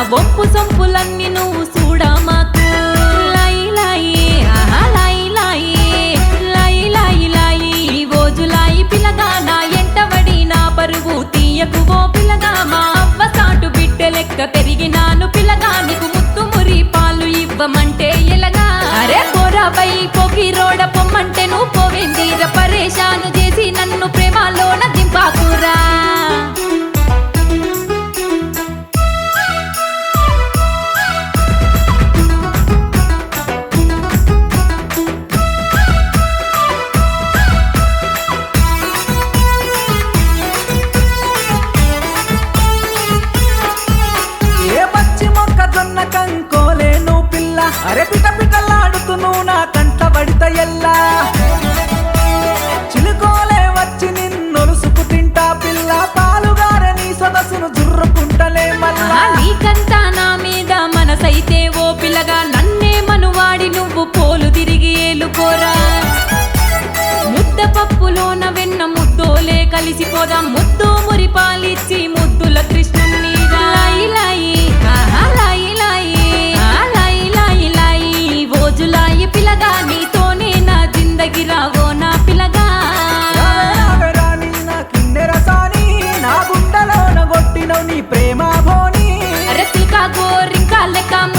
వంపు సొంపులన్నీ నువ్వు చూడా మాకు లాయి లాయి ఆహా లాయి లాయి లాయి లాయి లాయి ఓజులాయి పిల్లగా నా ఎంటబడి నా పరువు తీయకు ఓ పిల్లగా మా అవ్వ సాటు బిడ్డ లెక్క పెరిగినాను పిల్లగా నీకు ముత్తు మురి పాలు ఇవ్వమంటే ఎలగా అరే పోరాబై పోకి రోడ పొమ్మంటే నువ్వు పోవిందిర పరేషాను చేసి నన్ను ప్రేమలోన దింపాకురా ఏ పచ్చి మొక్కజొన్న కంకోలే నువ్వు పిల్ల అరే పిట పిటలాడుతూ నువ్వు నా కంట పడిత ఎల్లా చిలుకోలే వచ్చి నిన్నొలుసుకు తింటా పిల్ల పాలుగారే నీ సొగసును జుర్రుకుంటలే మళ్ళా ఆహా, నీకంతా నా మీద మనసైతే ఓ పిల్లగా నన్నే మనువాడి నువ్వు పోలు తిరిగి ఏలుకోరా ముద్ద పప్పులోన వెన్న ముద్దోలే కలిసిపోదాం ముద్దు మురి పాలిచ్చి ముద్దుల కృష్ణుని లాయి లాయి ఆహా, లాయి లాయి ఆ, లాయి లాయి లాయి ఓజులాయి పిల్లగా నీతోనే నా జిందగి రావో నా పిల్లగా రావేరాని నా కిన్నెర సాని నా గుండెలోన కొట్టినవు నీ ప్రేమ భోని అరసిల్కా గోరింకా లెక్క